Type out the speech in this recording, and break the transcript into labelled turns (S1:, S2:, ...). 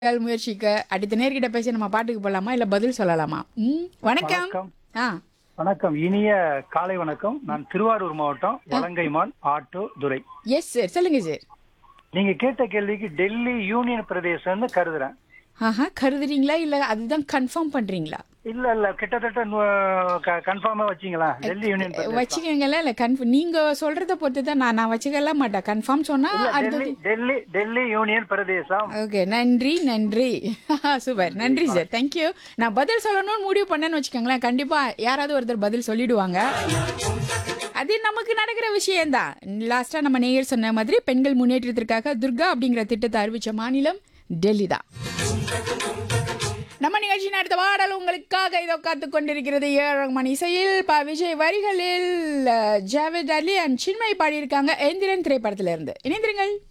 S1: வாழ்த்துக்கள் முயற்சிக்க அடுத்த நேர்கிட்ட பேசி நம்ம பாட்டுக்கு போலாமா இல்ல பதில் சொல்லலாமா ம் வணக்கம்
S2: வணக்கம்
S1: ஆ
S2: வணக்கம் இனிய காலை வணக்கம் நான் திருவாரூர் மாவட்டம் Valangaiman auto Durai
S1: yes sir சொல்லுங்க சார்
S2: நீங்க கேட்ட கேள்விக்கு டெல்லி யூனியன் பிரதேசம்னு கருதுறேன்
S1: ஆஹா கருதுறீங்களா இல்ல அதுதான் கன்ஃபார்ம் பண்றீங்களா
S2: இல்ல இல்ல கிட்டத்தட்ட கன்ஃபார்மா வச்சீங்களா டெல்லி யூனியன் பிரதேசம்
S1: வச்சுக்கங்களா இல்ல கன்ஃபார்ம் நீங்க சொல்றத பொறுத்து தான் நான் நான் வச்சுக்கல மாட்டேன் கன்ஃபார்ம் சொன்னா
S2: இல்ல,
S1: அடுத்தது
S2: டெல்லி டெல்லி டெல்லி யூனியன் பிரதேசம்
S1: ஓகே நன்றி நன்றி சூப்பர் நன்றி சார் தேங்க்யூ நான் பதில் சொல்லணும்னு முடிவு பண்ணேன்னு வச்சுக்கோங்களேன் கண்டிப்பா யாராவது ஒருத்தர் பதில் சொல்லிடுவாங்க அது நமக்கு நடக்கிற விஷயம்தான் லாஸ்டா நம்ம நேயர் சொன்ன மாதிரி பெண்கள் முன்னேற்றத்திற்காக துர்கா அப்படிங்கிற திட்டத்தை அறிவிச்ச மாநிலம் டெல்லி தான் நம்ம நிகழ்ச்சியின் அடுத்த பாடல் உங்களுக்காக இதோ காத்து கொண்டிருக்கிறது ஏழு மணி இசையில் ப விஜய் வரிகளில் அஹ், ஜாவேத் அலி அண்ட் சின்மை பாடியிருக்காங்க எந்திரன் திரைப்படத்திலிருந்து இணைந்திருங்கள்